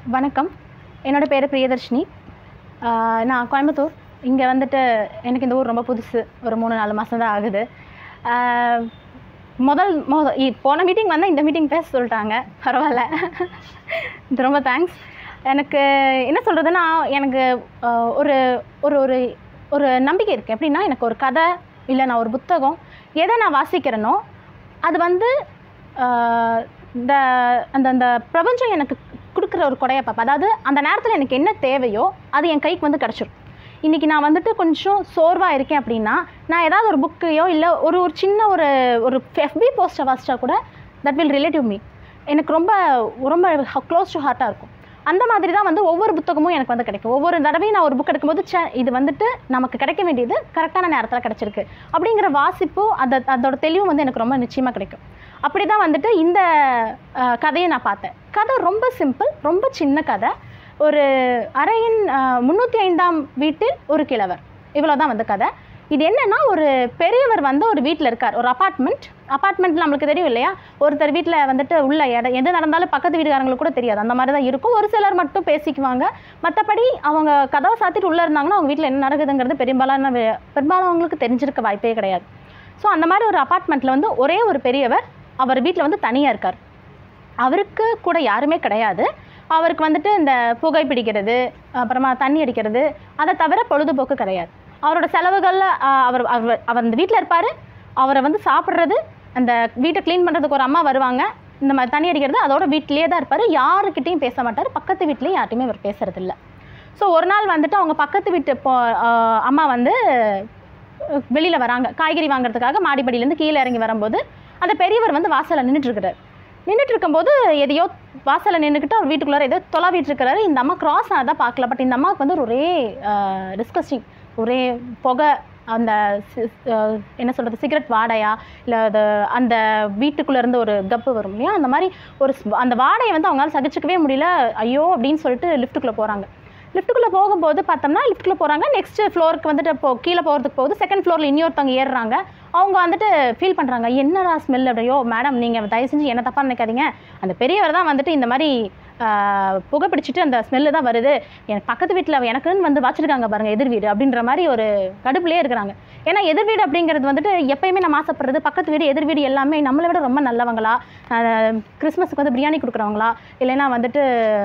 வணக்கம் என்னோட பேர் பிரியதர்ஷினி ஆஹ் நான் கோயம்புத்தூர் இங்கே வந்துட்டு எனக்கு இந்த ஊர் ரொம்ப புதுசு ஒரு மூணு நாலு மாதம் தான் ஆகுது ஆஹ் முதல் மொத இ- போன மீட்டிங் வந்தால் இந்த மீட்டிங் பேச சொல்லிட்டாங்க பரவாயில்ல இது ரொம்ப தேங்க்ஸ் எனக்கு என்ன சொல்கிறதுன்னா எனக்கு ஆஹ் ஒரு ஒரு ஒரு ஒரு நம்பிக்கை இருக்குது எப்படின்னா எனக்கு ஒரு கதை இல்லை நான் ஒரு புத்தகம் எதை நான் வாசிக்கிறேனோ அது வந்து ஆஹ் இந்த அந்த அந்த பிரபஞ்சம் எனக்கு கொடுக்குற ஒரு கொடையை பார்ப்பேன் அதாவது அந்த நேரத்தில் எனக்கு என்ன தேவையோ அது என் கைக்கு வந்து கிடச்சிரும் இன்றைக்கி நான் வந்துட்டு கொஞ்சம் சோர்வாக இருக்கேன் அப்படின்னா நான் ஏதாவது ஒரு புக்கையோ இல்லை ஒரு ஒரு சின்ன ஒரு ஒரு எஃபி போஸ்ட்டை வாசிச்சா கூட தட் வில் ரிலேட்டிவ் மீ எனக்கு ரொம்ப ரொம்ப க்ளோஸ் டு ஹார்ட்டாக இருக்கும் அந்த மாதிரி தான் வந்து ஒவ்வொரு புத்தகமும் எனக்கு வந்து கிடைக்கும் ஒவ்வொரு தடவையும் நான் ஒரு புக் எடுக்கும்போது ச்சே இது வந்துட்டு நமக்கு கிடைக்க வேண்டியது கரெக்டான நேரத்தில் கிடச்சிருக்கு அப்படிங்கிற வாசிப்பு அதை அதோட தெளிவும் வந்து எனக்கு ரொம்ப நிச்சயமாக கிடைக்கும் அப்படி தான் வந்துட்டு இந்த அஹ், கதையை நான் பார்த்தேன் கதை ரொம்ப சிம்பிள் ரொம்ப சின்ன கதை ஒரு அறையின் முந்நூற்றி ஐந்தாம் வீட்டில் ஒரு கிழவர் இவ்வளோ தான் வந்து கதை இது என்னன்னா ஒரு பெரியவர் வந்து ஒரு வீட்டில் இருக்கார் ஒரு அப்பார்ட்மெண்ட் அப்பார்ட்மெண்ட் நம்மளுக்கு தெரியும் இல்லையா ஒருத்தர் வீட்டில் வந்துட்டு உள்ள இடம் எது நடந்தாலும் பக்கத்து வீட்டுக்காரங்களுக்கு கூட தெரியாது அந்த மாதிரி தான் இருக்கும் ஒரு சிலர் மட்டும் பேசிக்குவாங்க மற்றபடி அவங்க கதவை சாத்திட்டு உள்ளே இருந்தாங்கன்னா அவங்க வீட்டில் என்ன நடக்குதுங்கிறது பெரும்பாலான வே- பெரும்பாலானவங்களுக்கு தெரிஞ்சிருக்க வாய்ப்பே கிடையாது ஸோ அந்த மாதிரி ஒரு அப்பார்ட்மெண்ட்டில் வந்து ஒரே ஒரு பெரியவர் அவர் வீட்டில் வந்து தனியாக இருக்கார் அவருக்கு கூட யாருமே கிடையாது அவருக்கு வந்துட்டு இந்த புகை பிடிக்கிறது அப்புறமா தண்ணி அடிக்கிறது அதை தவிர பொழுதுபோக்கு கிடையாது அவரோட செலவுகளில் அவர் அவர் அவர் அந்த வீட்டில் இருப்பார் அவரை வந்து சாப்பிட்றது அந்த வீட்டை க்ளீன் பண்ணுறதுக்கு ஒரு அம்மா வருவாங்க இந்த மாதிரி தண்ணி அடிக்கிறது அதோட வீட்டிலேயே தான் இருப்பார் யாருக்கிட்டையும் பேச மாட்டார் பக்கத்து வீட்லேயும் யார்ட்டையுமே அவர் பேசுறதில்ல ஸோ ஒரு நாள் வந்துட்டு அவங்க பக்கத்து வீட்டு பொ ஆஹ் அம்மா வந்து வெளியில் வராங்க காய்கறி வாங்குறதுக்காக மாடிப்படியிலேருந்து கீழே இறங்கி வரும்போது அந்த பெரியவர் வந்து வாசலில் நின்றுட்டு இருக்கிறார் நின்றுட்டு இருக்கும்போது எதையோ வாசலில் நின்றுக்கிட்டு அவர் வீட்டுக்குள்ளார ஏதோ தொலாவிட்டு இருக்கிறாரு இந்த அம்மா கிராஸ் ஆனதா பார்க்கல பட் இந்த அம்மாவுக்கு வந்து ஒரே டிஸ்கஸ்டிங் ஒரே புகை அந்த சி- அஹ் என்ன சொல்கிறது சிகரெட் வாடையா இல்லை அது அந்த வீட்டுக்குள்ளே இருந்து ஒரு கப்பு வரும் இல்லையா அந்த மாதிரி ஒரு ஸ்- அந்த வாடையை வந்து அவங்களால சகிச்சுக்கவே முடியல ஐயோ அப்படின்னு சொல்லிட்டு லிஃப்ட்டுக்குள்ளே போகிறாங்க லிஃப்ட்டுக்குள்ளே போகும்போது பார்த்தோம்னா லிஃப்ட்டுக்குள்ளே போகிறாங்க நெக்ஸ்ட் ஃப்ளோருக்கு வந்துட்டு இப்போ கீழே போகிறதுக்கு போகுது செகண்ட் ஃப்ளோரில் இன்னொருத்தவங்க ஏறுறாங்க அவங்க வந்துட்டு ஃபீல் பண்ணுறாங்க என்னடா ஸ்மெல் அப்படியோ மேடம் நீங்கள் தயவு செஞ்சு என்ன தப்பாக நினைக்காதீங்க அந்த பெரியவர் தான் வந்துட்டு இந்த மாதிரி ஆஹ், புகை பிடிச்சிட்டு அந்த ஸ்மெல்லு தான் வருது எனக்கு பக்கத்து வீட்டில் எனக்குன்னு வந்து வச்சிருக்காங்க பாருங்கள் எதிர் வீடு அப்படின்ற மாதிரி ஒரு கடுப்புலேயே இருக்கிறாங்க ஏன்னா எதிர் வீடு அப்படிங்கிறது வந்துட்டு எப்பயுமே நம்ம ஆசைப்படுறது பக்கத்து வீடு எதிர் வீடு எல்லாமே நம்மளை விட ரொம்ப நல்லவங்களா ஆஹ், கிறிஸ்மஸுக்கு வந்து பிரியாணி கொடுக்குறவங்களா இல்லைன்னா வந்துட்டு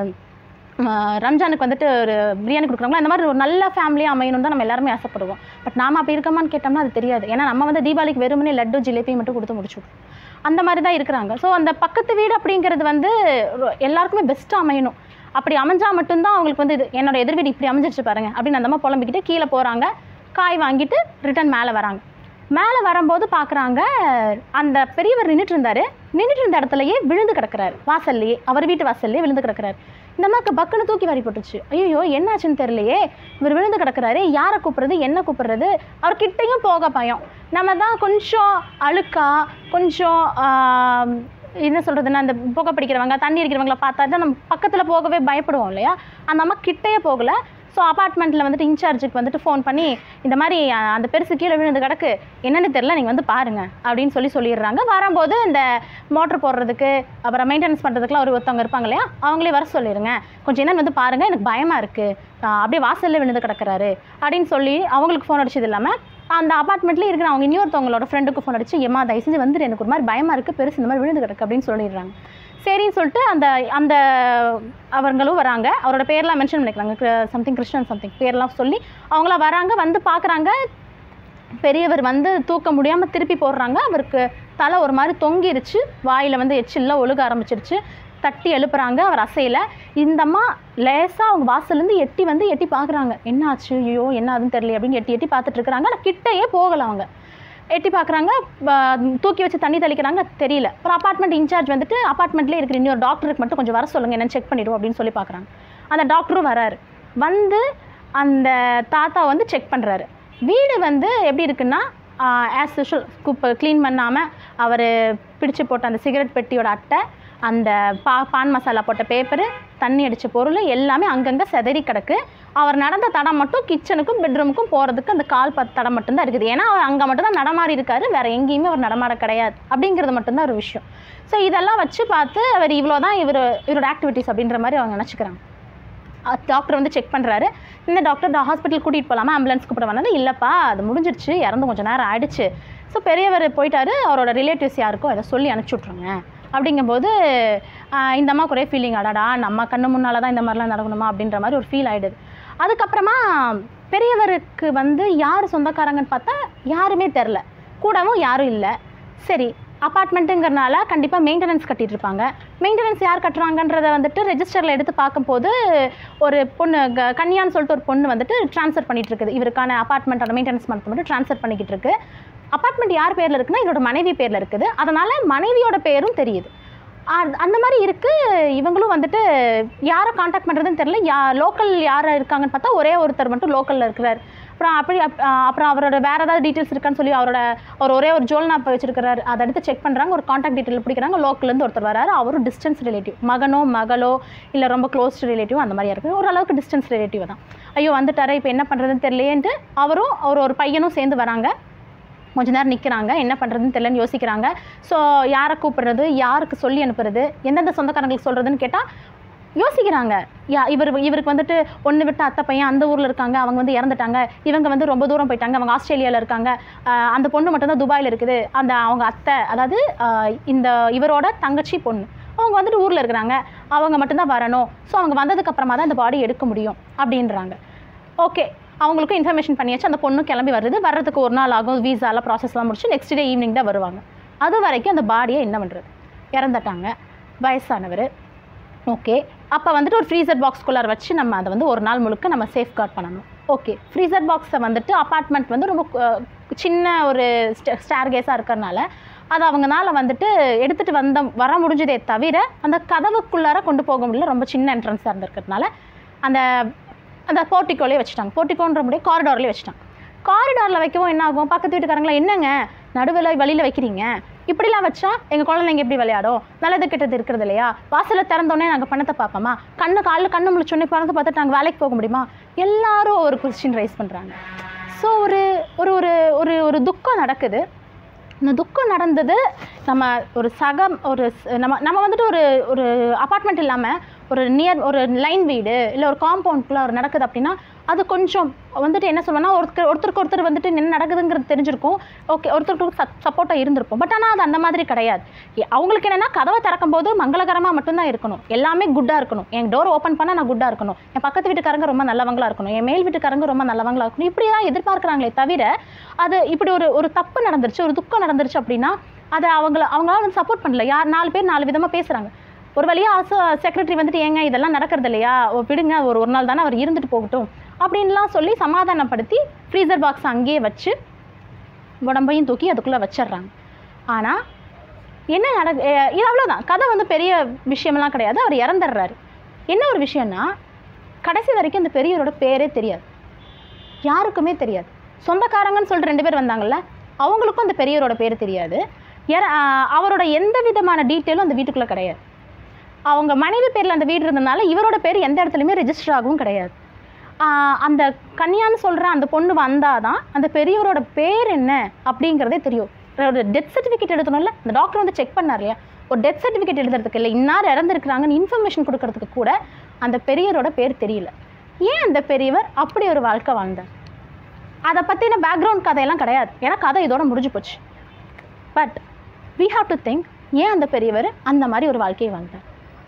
ஆஹ் ரம்ஜானுக்கு வந்துட்டு ஒரு பிரியாணி கொடுக்குறாங்களா இந்த மாதிரி ஒரு நல்ல ஃபேமிலியாக அமையணும் தான் நம்ம எல்லாருமே ஆசைப்படுவோம் பட் நாம அப்படி இருக்கோமான்னு கேட்டோம்னா அது தெரியாது ஏன்னா நம்ம வந்து தீபாவளிக்கு வெறுமனே லட்டு ஜிலேபி மட்டும் கொடுத்து முடிச்சுடுவோம் அந்த மாதிரி தான் இருக்கிறாங்க ஸோ அந்த பக்கத்து வீடு அப்படிங்கிறது வந்து ரொ- எல்லாருக்குமே பெஸ்ட்டாக அமையணும் அப்படி அமைஞ்சா மட்டும்தான் அவங்களுக்கு வந்து இது என்னோட எதிர் வீடு இப்படி அமைஞ்சிருச்சு பாருங்க அப்படின்னு அந்த அம்மா புலம்பிக்கிட்டு கீழே போகிறாங்க காய் வாங்கிட்டு ரிட்டர்ன் மேலே வராங்க மேலே வரும்போது பார்க்குறாங்க அந்த பெரியவர் நின்றுட்டு இருந்தாரு நின்றுட்டு இருந்த இடத்துலயே விழுந்து கிடக்குறாரு வாசல்லையே அவர் வீட்டு வாசல்லையே விழுந்து கிடக்குறாரு இந்த அம்மாக்கு பக்குன்னு தூக்கி வாரி போட்டுச்சு ஐயோ என்னாச்சுன்னு தெரியலையே இவர் விழுந்து கிடக்குறாரு யாரை கூப்பிடுறது என்ன கூப்பிடுறது அவர் கிட்டேயும் போக பயம் நம்ம தான் கொஞ்சம் அழுக்கா கொஞ்சம் ஆம், என்ன சொல்கிறதுன்னா அந்த புகை பிடிக்கிறவங்க தண்ணி அடிக்கிறவங்கள பார்த்தா தான் நம்ம பக்கத்தில் போகவே பயப்படுவோம் இல்லையா அந்த அம்மா கிட்டேயே போகல ஸோ அப்பார்ட்மெண்ட்டில் வந்துட்டு இன்சார்ஜுக்கு வந்துட்டு ஃபோன் பண்ணி இந்த மாதிரி அஹ், அந்த பெருசு கீழே விழுந்து கிடக்கு என்னன்னு தெரில நீங்கள் வந்து பாருங்க அப்படின்னு சொல்லி சொல்லிடுறாங்க வரும்போது இந்த மோட்டர் போடுறதுக்கு அப்புறம் மெயின்டெனன்ஸ் பண்ணுறதுக்குலாம் ஒரு ஒருத்தவங்க இருப்பாங்க இல்லையா அவங்களே வர சொல்லிடுங்க கொஞ்சம் என்னன்னு வந்து பாருங்கள் எனக்கு பயமாக இருக்குது அப்படியே வாசல்ல விழுந்து கிடக்குறாரு அப்படின்னு சொல்லி அவங்களுக்கு ஃபோன் அடிச்சது இல்லாமல் அந்த அப்பார்ட்மெண்ட்லேயே இருக்கிற அவங்க இன்னொருத்தவங்களோட ஃப்ரெண்டுக்கு ஃபோன் அடிச்சு ஏமா தயவு செஞ்சு வந்துடு எனக்கு ஒரு மாதிரி பயமாக இருக்குது பெருசு இந்த மாதிரி விழுந்து கிடக்கு அப்படின்னு சொல்லிடுறாங்க சரின்னு சொல்லிட்டு அந்த அந்த அவங்களும் வராங்க அவரோட பேர்லாம் மென்ஷன் பண்ணிக்கிறாங்க சம்திங் கிருஷ்ணன் சம்திங் பேர்லாம் சொல்லி அவங்களாம் வராங்க வந்து பார்க்குறாங்க பெரியவர் வந்து தூக்க முடியாமல் திருப்பி போடுறாங்க அவருக்கு தலை ஒரு மாதிரி தொங்கிருச்சு வாயில் வந்து எச்சில்லாம் ஒழுக ஆரம்பிச்சிருச்சு தட்டி எழுப்புறாங்க அவர் அசையில் இந்த அம்மா லேசாக அவங்க வாசல்லேருந்து எட்டி வந்து எட்டி பார்க்குறாங்க என்ன ஆச்சு ஐயோ என்ன ஆகுதுன்னு தெரியல அப்படின்னு எட்டி எட்டி பார்த்துட்டு இருக்கிறாங்க ஆனால் கிட்டேயே போகலை அவங்க எட்டி பார்க்குறாங்க தூக்கி வச்சு தண்ணி தெளிக்கிறாங்க தெரியல அப்புறம் அப்பார்ட்மெண்ட் இன்சார்ஜ் வந்துட்டு அப்பார்ட்மெண்ட்லேயே இருக்கிற இன்னொரு டாக்டருக்கு மட்டும் கொஞ்சம் வர சொல்லுங்கள் என்னன்னு செக் பண்ணிடுவோம் அப்படின்னு சொல்லி பார்க்குறாங்க அந்த டாக்டரும் வராரு வந்து அந்த தாத்தா வந்து செக் பண்ணுறாரு வீடு வந்து எப்படி இருக்குன்னா ஆஸ் யூஷுவல் குப்பை க்ளீன் பண்ணாமல் அவர் பிடிச்சு போட்ட அந்த சிகரெட் பெட்டியோட அட்டை அந்த பா பான் மசாலா போட்ட பேப்பரு தண்ணி அடித்த பொருள் எல்லாமே அங்கங்கே செதறி கிடக்கு அவர் நடந்த தடம் மட்டும் கிச்சனுக்கும் பெட்ரூமுக்கும் போகிறதுக்கு அந்த கால் பத்து தடம் மட்டும்தான் இருக்குது ஏன்னா அவர் அங்கே மட்டும் தான் நடமாறி இருக்காரு வேறு எங்கேயுமே அவர் நடமாட கிடையாது அப்படிங்கிறது மட்டும்தான் ஒரு விஷயம் ஸோ இதெல்லாம் வச்சு பார்த்து அவர் இவ்வளோ தான் இவர் இவரோட ஆக்டிவிட்டீஸ் அப்படின்ற மாதிரி அவங்க நினச்சிக்கிறாங்க டாக்டர் வந்து செக் பண்ணுறாரு இந்த டாக்டர் ஹாஸ்பிட்டல் கூட்டிகிட்டு போகலாமா ஆம்புலன்ஸ் கூப்பிட வந்தது இல்லைப்பா அது முடிஞ்சிருச்சு இறந்து கொஞ்சம் நேரம் ஆயிடுச்சு ஸோ பெரியவர் போயிட்டாரு அவரோட ரிலேட்டிவ்ஸ் யாருக்கோ அதை சொல்லி அனுப்பிச்சி விட்ருங்க அப்படிங்கும்போது ஆஹ் இந்த அம்மாவுக்கு ஒரே ஃபீலிங் அடாடா நம்ம கண்ணு முன்னால் தான் இந்த மாதிரிலாம் நடக்கணுமா அப்படின்ற மாதிரி ஒரு ஃபீல் ஆகிடுது அதுக்கப்புறமா பெரியவருக்கு வந்து யார் சொந்தக்காரங்கன்னு பார்த்தா யாருமே தெரில கூடவும் யாரும் இல்லை சரி அப்பார்ட்மெண்ட்டுங்கிறனால கண்டிப்பாக மெயின்டெனன்ஸ் கட்டிட்டு இருப்பாங்க மெயின்டெனன்ஸ் யார் கட்டுறாங்கன்றதை வந்துட்டு ரெஜிஸ்டரில் எடுத்து பார்க்கும்போது ஒரு பொண்ணு க- கன்யான்னு சொல்லிட்டு ஒரு பொண்ணு வந்துட்டு ட்ரான்ஸ்ஃபர் பண்ணிட்டு இருக்குது இவருக்கான அப்பார்ட்மெண்ட்டோட மெயின்டெனன்ஸ் மட்டும் மட்டும் ட்ரான்ஸ்ஃபர் பண்ணிக்கிட்டு இருக்கு அப்பார்ட்மெண்ட் யார் பேரில் இருக்குன்னா இவரோட மனைவி பேரில் இருக்குது அதனால் மனைவியோட பேரும் தெரியுது அ- அந்த மாதிரி இருக்கு இவங்களும் வந்துட்டு யாரை காண்டாக்ட் பண்ணுறதுன்னு தெரியல யா லோக்கல் யார் இருக்காங்கன்னு பார்த்தா ஒரே ஒருத்தர் மட்டும் லோக்கலில் இருக்கிறார் அப்புறம் அப்படி அப்- அ, அப்புறம் அவரோட வேறு ஏதாவது டீட்டெயில்ஸ் இருக்கான்னு சொல்லி அவரோட அவர் ஒரே ஒரு ஜோல்னா இப்போ வச்சிருக்கிறாரு அதை எடுத்து செக் பண்ணுறாங்க ஒரு காண்டாக்ட் டீட்டெயில் பிடிக்கிறாங்க லோக்கல்லேருந்து ஒருத்தர் வராரு அவரும் டிஸ்டன்ஸ் ரிலேட்டிவ் மகனோ மகளோ இல்லை ரொம்ப க்ளோஸ் ரிலேட்டிவ் அந்த மாதிரி இருக்குது ஓரளவுக்கு டிஸ்டன்ஸ் ரிலேட்டிவ் தான் ஐயோ வந்துட்டாரே இப்போ என்ன பண்ணுறதுன்னு தெரியலையேன்ட்டு அவரும் அவர் ஒரு பையனும் சேர்ந்து வராங்க கொஞ்ச நேரம் நிற்கிறாங்க என்ன பண்ணுறதுன்னு தெரியலன்னு யோசிக்கிறாங்க ஸோ யாரை கூப்பிடுறது யாருக்கு சொல்லி அனுப்புறது எந்தெந்த சொந்தக்காரங்களுக்கு சொல்கிறதுன்னு கேட்டால் யோசிக்கிறாங்க யா இவர் இவருக்கு வந்துட்டு ஒன்று விட்டு அத்தை பையன் அந்த ஊரில் இருக்காங்க அவங்க வந்து இறந்துட்டாங்க இவங்க வந்து ரொம்ப தூரம் போயிட்டாங்க அவங்க ஆஸ்திரேலியாவில் இருக்காங்க ஆஹ் அந்த பொண்ணு மட்டும்தான் துபாயில் இருக்குது அந்த அவங்க அத்தை அதாவது ஆஹ் இந்த இவரோட தங்கச்சி பொண்ணு அவங்க வந்துட்டு ஊரில் இருக்கிறாங்க அவங்க மட்டும்தான் வரணும் ஸோ அவங்க வந்ததுக்கு அப்புறமா தான் இந்த பாடி எடுக்க முடியும் அப்படின்றாங்க ஓகே அவங்களுக்கும் இன்ஃபர்மேஷன் பண்ணியாச்சு அந்த பொண்ணு கிளம்பி வருது வர்றதுக்கு ஒரு நாள் ஆகும் வீசாலாம் ப்ராசஸ்லாம் முடிச்சு நெக்ஸ்ட் டே ஈவினிங் தான் வருவாங்க அது வரைக்கும் அந்த பாடியை என்ன பண்ணுறது இறந்துட்டாங்க வயசானவர் ஓகே அப்போ வந்துட்டு ஒரு ஃப்ரீசர் பாக்ஸ்குள்ளார வச்சு நம்ம அதை வந்து ஒரு நாள் முழுக்க நம்ம சேஃப் கார்ட் பண்ணணும் ஓகே ஃப்ரீசர் பாக்ஸை வந்துட்டு அப்பார்ட்மெண்ட் வந்து ரொம்ப அஹ், சின்ன ஒரு ஸ்டார் கேஸாக இருக்கிறனால அது அவங்கனால வந்துட்டு எடுத்துகிட்டு வந்த வர முடிஞ்சதே தவிர அந்த கதவுக்குள்ளார கொண்டு போக முடியல ரொம்ப சின்ன என்ட்ரன்ஸாக இருந்திருக்கிறதுனால அந்த அந்த போர்ட்டிக்கோலே வச்சுட்டாங்க போர்ட்டிக்கோன்ற முடிய காரிடார்லேயே வச்சுட்டாங்க காரிடாரில் வைக்கவும் என்ன ஆகும் பக்கத்து வீட்டுக்காரங்களா என்னங்க நடுவில் வழியில் வைக்கிறீங்க இப்படிலாம் வச்சா எங்கள் குழந்தைங்க எப்படி விளையாடும் நல்லது கெட்டது இருக்கிறது இல்லையா வாசலில் திறந்தோடனே நாங்கள் பணத்தை பார்ப்போமா கண்ணு காலில் கண்ணு முழிச்சோடனே பணத்தை பார்த்துட்டு நாங்கள் வேலைக்கு போக முடியுமா எல்லாரும் ஒரு கொஸ்டின் ரைஸ் பண்ணுறாங்க ஸோ ஒரு ஒரு ஒரு ஒரு ஒரு துக்கம் நடக்குது இந்த துக்கம் நடந்தது நம்ம ஒரு சகம் ஒரு ஸ்- நம்ம நம்ம வந்துட்டு ஒரு ஒரு அப்பார்ட்மெண்ட் இல்லாமல் ஒரு நியர் ஒரு லைன் வீடு இல்லை ஒரு காம்பவுண்ட்குள்ளே ஒரு நடக்குது அப்படின்னா அது கொஞ்சம் வந்துட்டு என்ன சொல்லணும்னா ஒருத்தர் ஒருத்தருக்கு ஒருத்தர் வந்துட்டு என்ன நடக்குதுங்கிறது தெரிஞ்சிருக்கும் ஓகே ஒருத்தருக்கு சப்போர்ட்டாக இருந்திருக்கும் பட் ஆனால் அது அந்த மாதிரி கிடையாது எ- அவங்களுக்கு என்னென்னா கதவை திறக்கும் போது மங்களகரமாக மட்டும்தான் இருக்கணும் எல்லாமே குட்டாக இருக்கணும் என் டோர் ஓப்பன் பண்ணால் நான் குட்டாக இருக்கணும் என் பக்கத்து வீட்டுக்காரங்க ரொம்ப நல்லவங்களா இருக்கணும் என் மேல் வீட்டுக்காரங்க ரொம்ப நல்லவங்களா இருக்கணும் இப்படி தான் எதிர்பார்க்குறாங்களே தவிர அது இப்படி ஒரு ஒரு தப்பு நடந்துருச்சு ஒரு துக்கம் நடந்துருச்சு அப்படின்னா அதை அவங்கள அவங்களால வந்து சப்போர்ட் பண்ணல யார் நாலு பேர் நாலு விதமாக பேசுகிறாங்க ஒரு வழியாக செக்ரட்டரி வந்துட்டு ஏங்க இதெல்லாம் நடக்கிறது இல்லையா ஓ, விடுங்க ஒரு ஒரு நாள் தானே அவர் இருந்துட்டு போகட்டும் அப்படின்லாம் சொல்லி சமாதானப்படுத்தி ஃப்ரீசர் பாக்ஸ் அங்கேயே வச்சு உடம்பையும் தூக்கி அதுக்குள்ளே வச்சிடுறாங்க ஆனால் என்ன நட அஹ் இது அவ்வளோதான் கதை வந்து பெரிய விஷயமெல்லாம் கிடையாது அவர் இறந்துடுறாரு என்ன ஒரு விஷயம்னா கடைசி வரைக்கும் அந்த பெரியவரோட பேரே தெரியாது யாருக்குமே தெரியாது சொந்தக்காரங்கன்னு சொல்லிட்டு ரெண்டு பேர் வந்தாங்கல்ல அவங்களுக்கும் அந்த பெரியவரோட பேர் தெரியாது யார- ஆஹ் அவரோட எந்த விதமான டீட்டெயிலும் அந்த வீட்டுக்குள்ளே கிடையாது அவங்க மனைவி பேரில் அந்த வீடு இருந்ததுனால இவரோட பேர் எந்த இடத்துலையுமே ரெஜிஸ்டர் ஆகவும் கிடையாது ஆஹ் அந்த கன்யான்னு சொல்கிற அந்த பொண்ணு வந்தால் தான் அந்த பெரியவரோட பேர் என்ன அப்படிங்கிறதே தெரியும் ஒரு டெத் சர்டிஃபிகேட் எடுத்தணும்ல அந்த டாக்டர் வந்து செக் பண்ணார் இல்லையா ஒரு டெத் சர்டிஃபிகேட் எழுதுறதுக்கு இல்லை இன்னார் இறந்துருக்குறாங்கன்னு இன்ஃபர்மேஷன் கொடுக்கறதுக்கு கூட அந்த பெரியவரோட பேர் தெரியல ஏன் அந்த பெரியவர் அப்படி ஒரு வாழ்க்கை வாழ்ந்தார் அதை பற்றின பேக்ரவுண்ட் கதையெல்லாம் கிடையாது ஏன்னா கதை இதோட முடிஞ்சு போச்சு but we have to think ஏன் அந்த பெரியவர் அந்த மாதிரி ஒரு வாழ்க்கையை வாழ்ந்தார்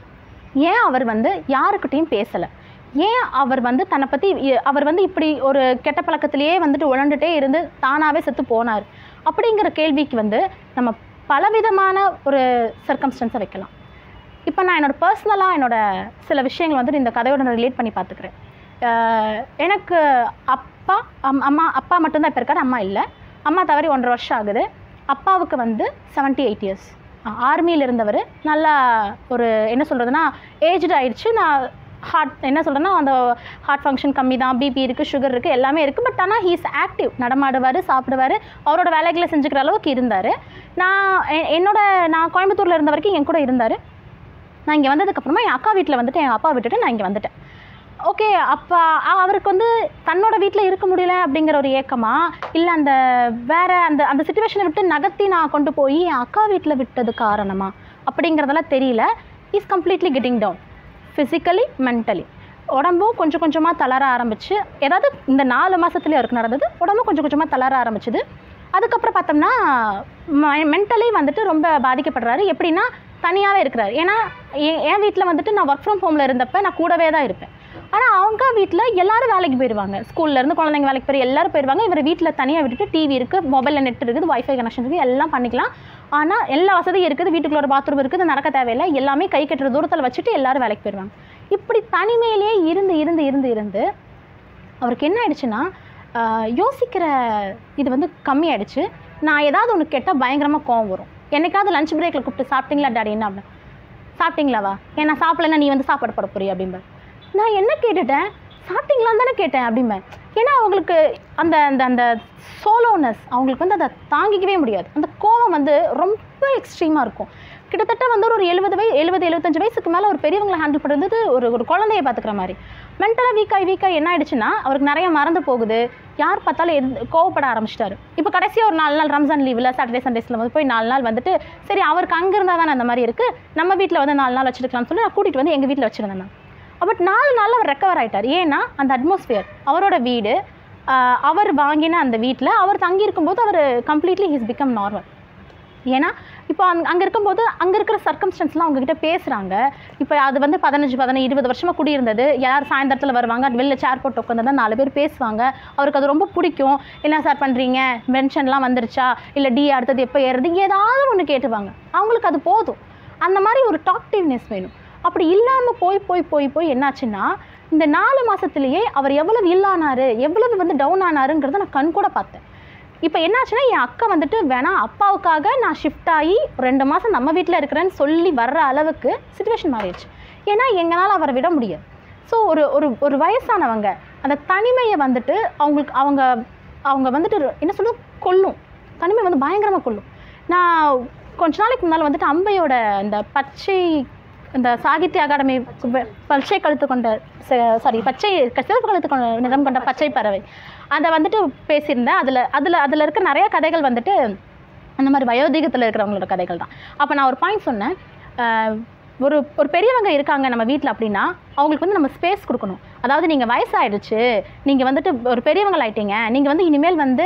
ஏன் அவர் வந்து யாருக்கிட்டையும் பேசலை ஏன் அவர் வந்து தன்னை பற்றி அவர் வந்து இப்படி ஒரு கெட்ட பழக்கத்திலேயே வந்துட்டு உழண்டுட்டே இருந்து தானாகவே செத்து போனார் அப்படிங்கிற கேள்விக்கு வந்து நம்ம பலவிதமான ஒரு சர்க்கம்ஸ்டன்ஸை வைக்கலாம் இப்போ நான் என்னோட பர்சனலாக என்னோட சில விஷயங்கள் வந்துட்டு இந்த கதையோட நான் ரிலேட் பண்ணி பார்த்துக்கிறேன் அஹ் எனக்கு அப்பா அம் அம்மா அப்பா மட்டும்தான் இப்போ இருக்காரு அம்மா இல்லை அம்மா தவறி ஒன்றரை வருஷம் ஆகுது அப்பாவுக்கு வந்து 78 எயிட் இயர்ஸ் ஆர்மியில் இருந்தவர் நல்லா ஒரு என்ன சொல்கிறதுனா ஏஜ்டு ஆயிடுச்சு நான் ஹார்ட் என்ன சொல்கிறேன்னா அந்த ஹார்ட் ஃபங்க்ஷன் கம்மி தான் பிபி இருக்குது சுகர் இருக்குது எல்லாமே இருக்குது பட் ஆனால் ஹீஸ் ஆக்டிவ் நடமாடுவார் சாப்பிடுவார் அவரோட வேலைகளை செஞ்சுக்கிற அளவுக்கு இருந்தார் நான் எ- என்னோட நான் கோயம்புத்தூரில் இருந்த வரைக்கும் என் கூட இருந்தார் நான் இங்கே வந்ததுக்கப்புறமா என் அக்கா வீட்டில் வந்துட்டு என் அப்பா விட்டுட்டு நான் இங்கே வந்துட்டேன் ஓகே அப்பா அ- அவருக்கு வந்து தன்னோட வீட்டில் இருக்க முடியல அப்படிங்கிற ஒரு ஏக்கமா இல்லை அந்த வேற அந்த அந்த சுச்சுவேஷனை விட்டு நகர்த்தி நான் கொண்டு போய் என் அக்கா வீட்டில் விட்டது காரணமா அப்படிங்கிறதெல்லாம் தெரியல is completely getting down physically mentally உடம்பும் கொஞ்சம் கொஞ்சமாக தளர ஆரம்பிச்சு ஏதாவது இந்த நாலு மாதத்துலேயே இருக்கு நடந்தது உடம்பும் கொஞ்சம் கொஞ்சமாக தளர ஆரம்பிச்சுது அதுக்கப்புறம் பார்த்தோம்னா மென்டலி வந்துட்டு ரொம்ப பாதிக்கப்படுறாரு எப்படின்னா தனியாகவே இருக்கிறாரு ஏன்னா என் என் வீட்டில் வந்துட்டு நான் ஒர்க் ஃப்ரம் ஹோமில் இருந்தப்ப நான் கூடவே தான் இருப்பேன் ஆனால் அவங்க வீட்டில் எல்லாரும் வேலைக்கு போயிடுவாங்க ஸ்கூல்ல இருந்து குழந்தைங்க வேலைக்கு போய் எல்லாரும் போயிடுவாங்க இவர் வீட்டில் தனியாக விட்டுட்டு டிவி இருக்குது மொபைலில் நெட் இருக்குது வைஃபை கனெக்ஷன் இருக்குது எல்லாம் பண்ணிக்கலாம் ஆனால் எல்லா வசதியும் இருக்குது வீட்டுக்குள்ள ஒரு பாத்ரூம் இருக்குது நடக்க தேவையில்லை எல்லாமே கை கட்டுற தூரத்தில் வச்சுட்டு எல்லாரும் வேலைக்கு போயிடுவாங்க இப்படி தனிமையிலே இருந்து இருந்து இருந்து இருந்து அவருக்கு என்ன ஆயிடுச்சுன்னா ஆஹ், யோசிக்கிற இது வந்து கம்மியாயிடுச்சு நான் ஏதாவது ஒன்று கேட்டால் பயங்கரமாக கோவம் வரும் என்னைக்காவது லஞ்ச் பிரேக்கில் கூப்பிட்டு சாப்பிட்டீங்களா டாடி என்ன அப்படின்னு சாப்பிட்டீங்களாவா ஏன்னா சாப்பிடலன்னா நீ வந்து சாப்பாடு போட போறியா அப்படிம்பேன் நான் என்ன கேட்டுட்டேன் சாப்பிட்டீங்களான்னு தானே கேட்டேன் அப்படிம்பேன் ஏன்னா அவங்களுக்கு அந்த அந்த அந்த சோலோனஸ் அவங்களுக்கு வந்து அதை தாங்கிக்கவே முடியாது அந்த கோவம் வந்து ரொம்ப எக்ஸ்ட்ரீமாக இருக்கும் கிட்டத்தட்ட வந்து ஒரு எழுபது வயசு எழுபது எழுபத்தஞ்சு வயசுக்கு மேலே ஒரு பெரியவங்களை ஹேண்டில் பண்ணுறது ஒரு ஒரு குழந்தைய பார்த்துக்கிற மாதிரி மென்டலாக வீக்காகி வீக்காகி என்ன ஆயிடுச்சுன்னா அவருக்கு நிறைய மறந்து போகுது யார் பார்த்தாலும் எது கோவப்பட ஆரம்பிச்சிட்டாரு இப்போ கடைசியாக ஒரு நாலு நாள் ரம்ஜான் லீவில் சாட்டர்டே சண்டேஸில் வந்து போய் நாலு நாள் வந்துட்டு சரி அவருக்கு அங்கே இருந்தால் தானே அந்த மாதிரி இருக்குது நம்ம வீட்டில் வந்து நாலு நாள் வச்சுருக்கலாம்னு சொல்லி நான் கூட்டிகிட்டு வந்து எங்கள் வீட்டில் வச்சுருந்தேன் நான் பட் நாலு நாளில் அவர் ரெக்கவர் ஆயிட்டார் ஏன்னா அந்த அட்மாஸ்பியர் அவரோட வீடு ஆஹ் அவர் வாங்கின அந்த வீட்டில் அவர் தங்கி இருக்கும்போது அவர் கம்ப்ளீட்லி ஹிஸ் பிகம் நார்மல் ஏன்னா இப்போ அங் அங்கே இருக்கும்போது அங்கே இருக்கிற சர்க்கம்ஸ்டன்ஸ்லாம் அவங்ககிட்ட பேசுகிறாங்க இப்போ அது வந்து பதினஞ்சு பதினஞ்சு இருபது வருஷமாக குடியிருந்தது யார் சாயந்தரத்தில் வருவாங்க அது வெளில சேர் போட்டு உட்காந்து நாலு பேர் பேசுவாங்க அவருக்கு அது ரொம்ப பிடிக்கும் என்ன சார் பண்ணுறீங்க பென்ஷன்லாம் வந்துருச்சா இல்லை டி அடுத்தது எப்போ ஏறுறது ஏதாவது ஒன்று கேட்டுவாங்க அவங்களுக்கு அது போதும் அந்த மாதிரி ஒரு டாக்டிவ்னஸ் வேணும் அப்படி இல்லாமல் போய் போய் போய் போய் என்னாச்சுன்னா இந்த நாலு மாதத்துலேயே அவர் எவ்வளவு இல்லானாரு எவ்வளவு வந்து டவுன் ஆனாருங்கிறத நான் கண் கூட பார்த்தேன் இப்போ என்னாச்சுன்னா என் அக்கா வந்துட்டு வேணா அப்பாவுக்காக நான் ஷிஃப்ட் ஆகி ரெண்டு மாதம் நம்ம வீட்டில் இருக்கிறேன்னு சொல்லி வர்ற அளவுக்கு சுச்சுவேஷன் மாறிடுச்சு ஏன்னா எங்களால் அவரை விட முடியாது ஸோ ஒரு ஒரு ஒரு வயசானவங்க அந்த தனிமையை வந்துட்டு அவங்களுக்கு அவங்க அவங்க வந்துட்டு ஒரு- என்ன சொல்லுவோம் கொல்லும் தனிமை வந்து பயங்கரமாக கொல்லும் நான் கொஞ்ச நாளைக்கு முன்னால் வந்துட்டு அம்பையோட இந்த பச்சை இந்த சாகித்ய அகாடமி ப- பச்சை கழுத்து கொண்ட சாரி பச்சை சிவப்பு கழுத்து கொண்ட நிறம் கொண்ட பச்சை பறவை அதை வந்துட்டு பேசியிருந்தேன் அதில் அதில் அதில் இருக்க நிறைய கதைகள் வந்துட்டு அந்த மாதிரி வயோதிகத்தில் இருக்கிறவங்களோட கதைகள் தான் அப்போ நான் ஒரு பாயிண்ட் சொன்னேன் ஆஹ், ஒரு ஒரு பெரியவங்க இருக்காங்க நம்ம வீட்டில் அப்படின்னா அவங்களுக்கு வந்து நம்ம ஸ்பேஸ் கொடுக்கணும் அதாவது நீங்கள் வயசாயிடுச்சு நீங்கள் வந்துட்டு ஒரு பெரியவங்க ஆயிட்டீங்க நீங்கள் வந்து இனிமேல் வந்து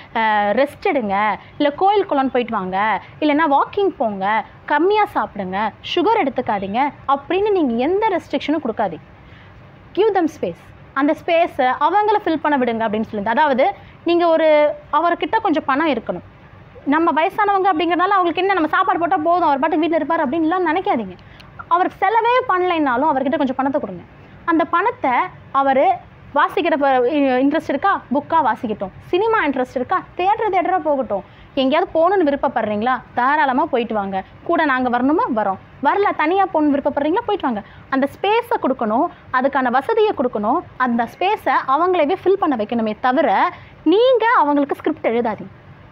ரெஸ்ட் எடுங்க இல்லை கோயில் குளம்னு போயிட்டு வாங்க இல்லைன்னா வாக்கிங் போங்க கம்மியாக சாப்பிடுங்க சுகர் எடுத்துக்காதீங்க அப்படின்னு நீங்கள் எந்த ரெஸ்ட்ரிக்ஷனும் கொடுக்காதீங்க கிவ் தம் ஸ்பேஸ் அந்த ஸ்பேஸை அவங்கள ஃபில் பண்ண விடுங்க அப்படின்னு சொல்லுங்க அதாவது நீங்கள் ஒரு அவர்கிட்ட கொஞ்சம் பணம் இருக்கணும் நம்ம வயசானவங்க அப்படிங்கிறனால அவங்களுக்கு என்ன நம்ம சாப்பாடு போட்டால் போதும் அவர் பாட்டு வீட்டில் இருப்பார் அப்படின்லாம் நினைக்காதீங்க அவர் செலவே பண்ணலைன்னாலும் அவர்கிட்ட கொஞ்சம் பணத்தை கொடுங்க அந்த பணத்தை அவர் வாசிக்கிற இன்ட்ரெஸ்ட் இருக்கா புக்காக வாசிக்கட்டும் சினிமா இன்ட்ரெஸ்ட் இருக்கா தேட்டர் தேட்டராக போகட்டும் எங்கேயாவது போகணுன்னு விருப்பப்படுறீங்களா தாராளமாக போயிட்டு வாங்க கூட நாங்கள் வரணுமா வரோம் வரல தனியாக போகணுன்னு விருப்பப்படுறீங்களா போயிட்டு வாங்க அந்த ஸ்பேஸை கொடுக்கணும் அதுக்கான வசதியை கொடுக்கணும் அந்த ஸ்பேஸை அவங்களவே ஃபில் பண்ண வைக்கணுமே தவிர நீங்கள் அவங்களுக்கு ஸ்கிரிப்ட் எழுதாதீங்க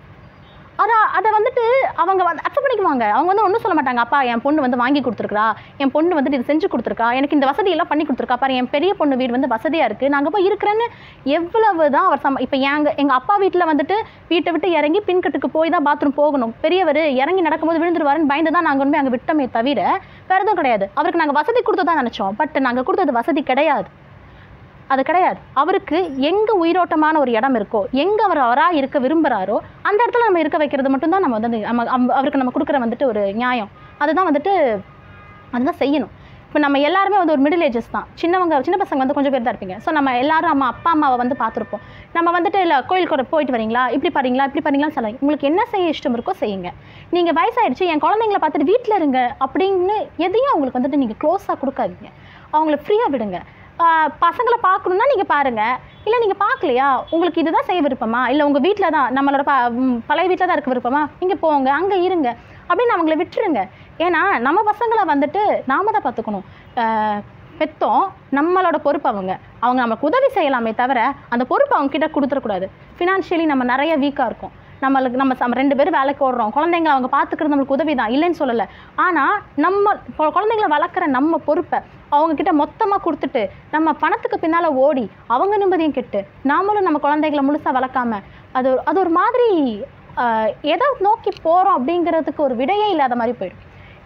அதை அதை வந்துட்டு அவங்க வந்து அக்செப்ட் பண்ணிக்குவாங்க அவங்க வந்து ஒன்றும் சொல்ல மாட்டாங்க அப்பா என் பொண்ணு வந்து வாங்கி கொடுத்துருக்கா என் பொண்ணு வந்துட்டு இது செஞ்சு கொடுத்துருக்கா எனக்கு இந்த வசதி எல்லாம் பண்ணி கொடுத்துருக்கா பாரு என் பெரிய பொண்ணு வீடு வந்து வசதியாக இருக்குது நாங்கள் போய் இருக்கிறேன்னு எவ்வளவு தான் அவர் சம இப்போ எங்கள் எங்கள் அப்பா வீட்டில் வந்துட்டு வீட்டை விட்டு இறங்கி பின்கட்டுக்கு போய் தான் பாத்ரூம் போகணும் பெரியவர் இறங்கி நடக்கும்போது விழுந்துருவாருன்னு பயந்து தான் நாங்கள் கொண்டு போய் அங்கே விட்டோமே தவிர வேறு எதுவும் கிடையாது அவருக்கு நாங்கள் வசதி கொடுத்து தான் நினச்சோம் பட் நாங்கள் கொடுத்தது வசதி கிடையாது அது கிடையாது அவருக்கு எங்கே உயிரோட்டமான ஒரு இடம் இருக்கோ எங்கே அவர் அவராக இருக்க விரும்புகிறாரோ அந்த இடத்துல நம்ம இருக்க வைக்கிறது மட்டும்தான் நம்ம வந்து நம்ம அம்- அவருக்கு நம்ம கொடுக்குற வந்துட்டு ஒரு நியாயம் அதுதான் வந்துட்டு அதுதான் செய்யணும் இப்போ நம்ம எல்லாருமே வந்து ஒரு மிடில் ஏஜஸ் தான் சின்னவங்க சின்ன பசங்க வந்து கொஞ்சம் பேர் தான் இருப்பீங்க ஸோ நம்ம எல்லாரும் நம்ம அப்பா அம்மாவை வந்து பார்த்துருப்போம் நம்ம வந்துட்டு இல்லை கோயிலுக்கு கூட போயிட்டு வரீங்களா இப்படி பாருங்களா இப்படி பாருங்களான்னு சொல்லலாம் உங்களுக்கு என்ன செய்ய இஷ்டம் இருக்கோ செய்யுங்க நீங்கள் வயசாயிடுச்சு என் குழந்தைங்கள பார்த்துட்டு வீட்டில் இருங்க அப்படின்னு எதையும் அவங்களுக்கு வந்துட்டு நீங்கள் க்ளோஸாக கொடுக்காதீங்க அவங்கள ஃப்ரீயாக விடுங்க ஆஹ் பசங்களை பார்க்கணுன்னா நீங்கள் பாருங்கள் இல்லை நீங்கள் பார்க்கலையா உங்களுக்கு இதுதான் செய்ய விருப்பமா இல்லை உங்கள் வீட்டில் தான் நம்மளோட ப ம், பழைய வீட்டில் தான் இருக்க விருப்பமா நீங்கள் போங்க அங்கே இருங்க அப்படின்னு அவங்கள விட்டுருங்க ஏன்னா நம்ம பசங்களை வந்துட்டு நாம தான் பார்த்துக்கணும் ஆஹ் பெத்தோம் நம்மளோட பொறுப்பு அவங்க அவங்க நமக்கு உதவி செய்யலாமே தவிர அந்த பொறுப்பு அவங்க கிட்ட கொடுத்துடக்கூடாது ஃபினான்ஷியலி நம்ம நிறைய வீக்காக இருக்கோம் நம்மளுக்கு நம்ம சம- ரெண்டு பேரும் வேலைக்கு ஓடுறோம் குழந்தைங்க அவங்க பார்த்துக்கிறது நம்மளுக்கு உதவி தான் இல்லைன்னு சொல்லலை ஆனால் நம்ம கொ- குழந்தைங்கள வளர்க்குற நம்ம பொறுப்பை அவங்க கிட்ட மொத்தமாக கொடுத்துட்டு நம்ம பணத்துக்கு பின்னால் ஓடி அவங்க நிம்மதியும் கெட்டு நாமளும் நம்ம குழந்தைகளை முழுசாக வளர்க்காம அது ஒரு- அது ஒரு மாதிரி ஆஹ், எதை நோக்கி போகிறோம் அப்படிங்கிறதுக்கு ஒரு விடையே இல்லாத மாதிரி போயிடும்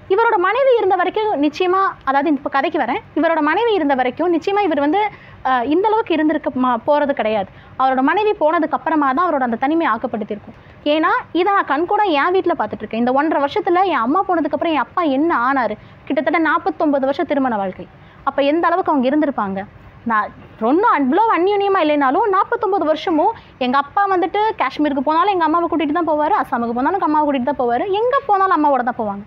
இவரோட மனைவி இருந்த வரைக்கும் நிச்சயமாக அதாவது இப்போ கதைக்கு வரேன் இவரோட மனைவி இருந்த வரைக்கும் நிச்சயமாக இவர் வந்து அஹ், இந்த அளவுக்கு இருந்திருக்க மா போகிறது கிடையாது அவரோட மனைவி போனதுக்கு அப்புறமா தான் அவரோட அந்த தனிமையை ஆக்கப்படுத்தியிருக்கும் ஏன்னா இதை நான் கண்கூட என் வீட்டில் பார்த்துட்டு இருக்கேன் இந்த ஒன்றரை வருஷத்தில் என் அம்மா போனதுக்கப்புறம் என் அப்பா என்ன ஆனார் கிட்டத்தட்ட நாற்பத்தொம்பது வருஷம் திருமண வாழ்க்கை அப்போ எந்த அளவுக்கு அவங்க இருந்திருப்பாங்க நான் ரொம்ப அவ்வளோ அந்யூன்யமாக இல்லைனாலும் நாற்பத்தொம்பது வருஷமும் எங்கள் அப்பா வந்துட்டு காஷ்மீருக்கு போனாலும் எங்கள் அம்மாவை கூட்டிகிட்டு தான் போவார் அஸ்ஸாமுக்கு போனாலும் அம்மாவை கூட்டிகிட்டு தான் போவார் எங்கே போனாலும் அம்மாவோட தான் போவாங்க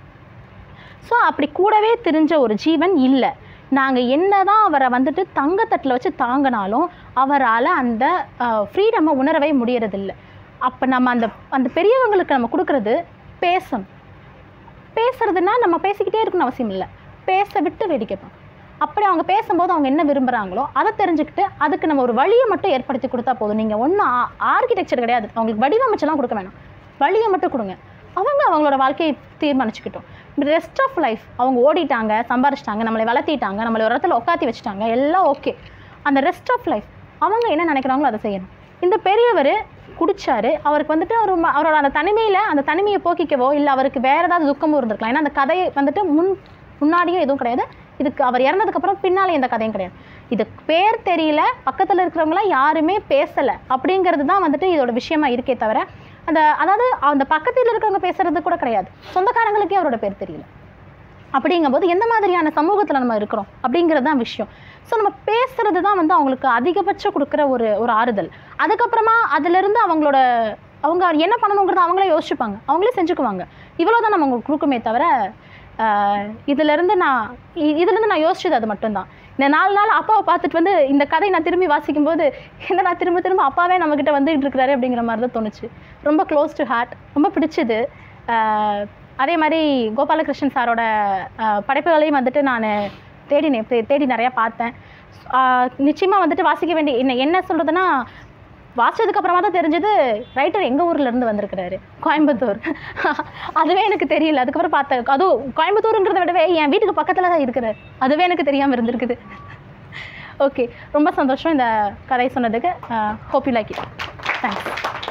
ஸோ அப்படி கூடவே தெரிஞ்ச ஒரு ஜீவன் இல்லை நாங்கள் என்ன தான் அவரை வந்துட்டு தங்கத்தட்டில் வச்சு தாங்கினாலும் அவரால் அந்த ஃப்ரீடமை உணரவே முடியறதில்ல அப்போ நம்ம அந்த அந்த பெரியவங்களுக்கு நம்ம கொடுக்குறது பேசணும் பேசுறதுன்னா நம்ம பேசிக்கிட்டே இருக்கணும்னு அவசியம் இல்லை பேச விட்டு வேடிக்கை பார்க்கணும் அப்படி அவங்க பேசும்போது அவங்க என்ன விரும்புகிறாங்களோ அதை தெரிஞ்சுக்கிட்டு அதுக்கு நம்ம ஒரு வழியை மட்டும் ஏற்படுத்தி கொடுத்தா போதும் நீங்கள் ஒன்றும் ஆர்கிடெக்சர் கிடையாது அவங்களுக்கு வடிவமைச்செல்லாம் கொடுக்க வேணாம் வழியை மட்டும் கொடுங்க அவங்க அவங்களோட வாழ்க்கையை தீர்மானிச்சுக்கிட்டோம் ரெஸ்ட் ஆஃப் லைஃப் அவங்க ஓடிட்டாங்க சம்பாரிச்சிட்டாங்க நம்மளை வளர்த்திட்டாங்க நம்மளை ஒரு இடத்துல உட்காத்தி வச்சுட்டாங்க எல்லாம் ஓகே அந்த ரெஸ்ட் ஆஃப் லைஃப் அவங்க என்ன நினைக்கிறாங்களோ அதை செய்யணும் இந்த பெரியவர் குடிச்சாரு அவருக்கு வந்துட்டு அவர் ம- அவரோட அந்த தனிமையில் அந்த தனிமையை போக்கிக்கவோ இல்லை அவருக்கு வேறு ஏதாவது துக்கமும் இருந்திருக்கலாம் ஏன்னா அந்த கதையை வந்துட்டு முன் முன்னாடியும் எதுவும் கிடையாது இதுக்கு அவர் இறந்ததுக்கப்புறம் பின்னாலே எந்த கதையும் கிடையாது இது பேர் தெரியல பக்கத்தில் இருக்கிறவங்களாம் யாருமே பேசலை அப்படிங்கிறது தான் வந்துட்டு இதோட விஷயமா இருக்கே தவிர அந்த அதாவது அந்த பக்கத்தில் இருக்கிறவங்க பேசுறது கூட கிடையாது சொந்தக்காரங்களுக்கே அவரோட பேர் தெரியல அப்படிங்கும்போது எந்த மாதிரியான சமூகத்தில் நம்ம இருக்கிறோம் அப்படிங்கிறது தான் விஷயம் ஸோ நம்ம பேசுறது தான் வந்து அவங்களுக்கு அதிகபட்சம் கொடுக்குற ஒரு ஒரு ஆறுதல் அதுக்கப்புறமா அதிலிருந்து அவங்களோட அவங்க என்ன பண்ணணுங்கிறத அவங்களே யோசிச்சுப்பாங்க அவங்களே செஞ்சுக்குவாங்க இவ்வளோ தான் நம்ம அவங்களுக்கு கொடுக்குமே தவிர ஆஹ், இதிலிருந்து நான் இ- இதிலிருந்து நான் யோசிச்சது அது மட்டும்தான் இந்த நாலு நாள் அப்பாவை பார்த்துட்டு வந்து இந்த கதை நான் திரும்பி வாசிக்கும் போது என்ன நான் திரும்ப திரும்ப அப்பாவே நம்மக்கிட்ட வந்துகிட்டு இருக்கிறாரு அப்படிங்கிற மாதிரி தான் தோணுச்சு ரொம்ப க்ளோஸ் டு ஹார்ட் ரொம்ப பிடிச்சது ஆஹ், அதே மாதிரி கோபாலகிருஷ்ணன் சாரோட ஆஹ், படைப்புகளையும் வந்துட்டு நான் தேடினேன் தே- தேடி நிறையா பார்த்தேன் நிச்சயமாக வந்துட்டு வாசிக்க வேண்டிய என்ன என்ன சொல்கிறதுனா வாசிச்சதுக்கு அப்புறமா தான் தெரிஞ்சது ரைட்டர் எங்கள் ஊர்ல இருந்து வந்திருக்கிறாரு கோயம்புத்தூர் அதுவே எனக்கு தெரியல அதுக்கப்புறம் பார்த்தேன் அதுவும் கோயம்புத்தூருங்கிறத விடவே என் வீட்டுக்கு பக்கத்தில் தான் இருக்கிறார் அதுவே எனக்கு தெரியாமல் இருந்திருக்குது ஓகே ரொம்ப சந்தோஷம் இந்த கதை சொன்னதுக்கு hope you like it thanks